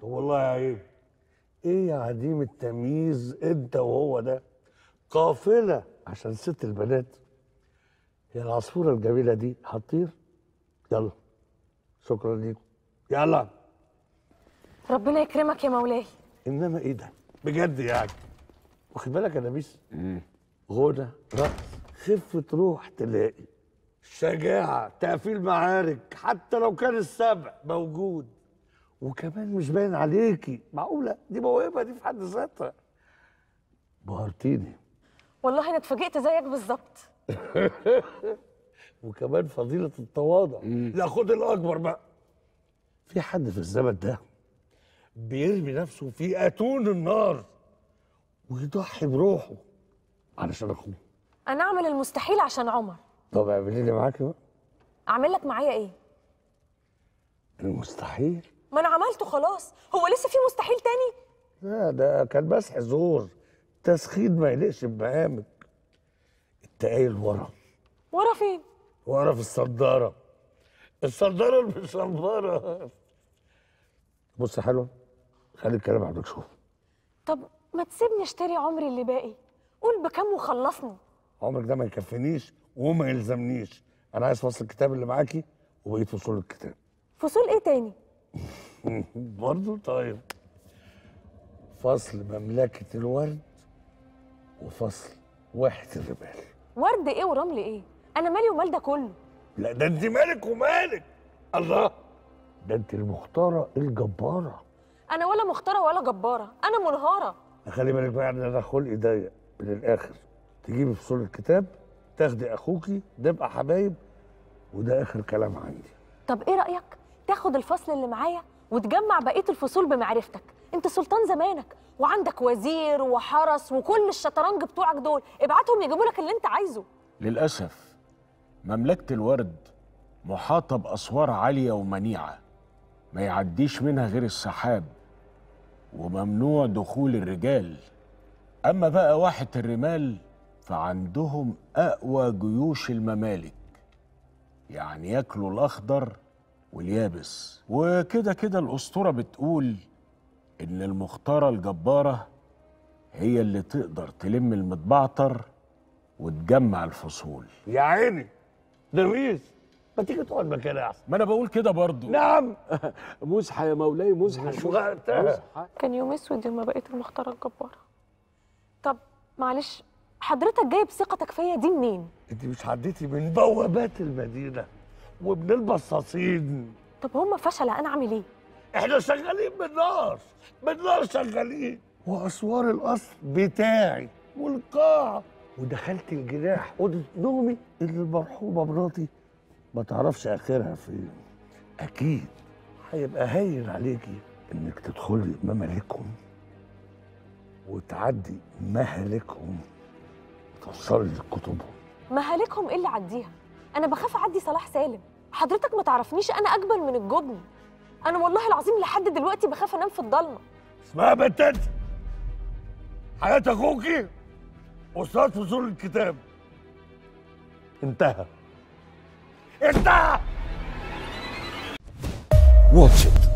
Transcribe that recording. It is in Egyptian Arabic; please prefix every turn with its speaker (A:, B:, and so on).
A: والله عيب ايه يا عديم التمييز انت وهو ده قافله عشان ست البنات هي العصفوره الجميله دي هتطير يلا شكرا ليكم يلا
B: ربنا يكرمك يا مولاي
A: انما ايه ده بجد يعني واخد بالك يا نبيس غنى رقص خفة روح تلاقي شجاعة تقفيل معارك حتى لو كان السبع موجود وكمان مش باين عليكي معقولة دي موهبة دي في حد ذاتها بهرتيني
B: والله انا اتفاجئت زيك بالظبط
A: وكمان فضيلة التواضع لا خد الأكبر بقى في حد في الزمن ده بيرمي نفسه في أتون النار ويضحي بروحه علشان أخوه
B: انا اعمل المستحيل عشان عمر
A: طب اعملي لي معاكي بقى
B: اعمل لك معايا ايه
A: المستحيل
B: ما انا عملته خلاص هو لسه في مستحيل تاني
A: لا ده كان مسح زور تسخين ما يليقش بمقامك التقايل ورا
B: ورا فين
A: ورا في الصدارة الصدارة المشمرة بص يا حلوة خلي الكلام على المكشوف
B: طب ما تسيبني اشتري عمري اللي باقي قول بكام وخلصني
A: عمرك ده ما يكفينيش وما يلزمنيش انا عايز فصل الكتاب اللي معاكي وبقيه فصول الكتاب
B: فصول ايه تاني
A: برضه طيب فصل مملكة الورد وفصل واحة الرمال
B: ورد ايه ورمل ايه انا مالي ومال ده كله
A: لا ده انت مالك ومالك الله ده انت المختارة الجبارة
B: انا ولا مختاره ولا جباره انا منهاره
A: خلي بالك بقى ان انا خلقي ضيق من الاخر تجيبي فصول الكتاب تاخدي اخوكي نبقى حبايب وده اخر كلام عندي
B: طب ايه رايك تاخد الفصل اللي معايا وتجمع بقيه الفصول بمعرفتك انت سلطان زمانك وعندك وزير وحرس وكل الشطرنج بتوعك دول ابعتهم يجيبوا لك اللي انت عايزه
C: للأسف مملكة الورد محاطة بأسوار عالية ومنيعة ما يعديش منها غير السحاب وممنوع دخول الرجال أما بقى واحة الرمال فعندهم أقوى جيوش الممالك يعني ياكلوا الأخضر واليابس وكده كده الأسطورة بتقول إن المختارة الجبارة هي اللي تقدر تلم المتبعتر وتجمع الفصول
A: يا عيني درويش ما تيجي تقعد مكاني احسن
C: ما انا بقول كده برضو
A: نعم
D: مزحة يا مولاي مزحة
A: مش وقتها
D: مزحة
B: كان يوم اسود يوم ما بقيت المختاره الجباره طب معلش حضرتك جايب ثقتك فيا دي منين
A: انت مش عديتي من بوابات المدينه ومن البصاصين
B: طب هم فشله انا اعمل ايه
A: احنا شغالين بالنار بالنار شغالين واسوار القصر بتاعي والقاعه ودخلت الجناح اوضه نومي اللي المرحومه مراتي ما تعرفش اخرها فين اكيد هيبقى هين عليكي انك تدخلي ممالكهم وتعدي مهالكهم توصلي لكتبهم
B: مهالكهم ايه اللي عديها انا بخاف اعدي صلاح سالم حضرتك ما تعرفنيش انا اجبل من الجبن انا والله العظيم لحد دلوقتي بخاف انام في الضلمه
A: اسمها بنتات حياة أخوكي قصاد فصول الكتاب انتهى انتهى
E: واتش إت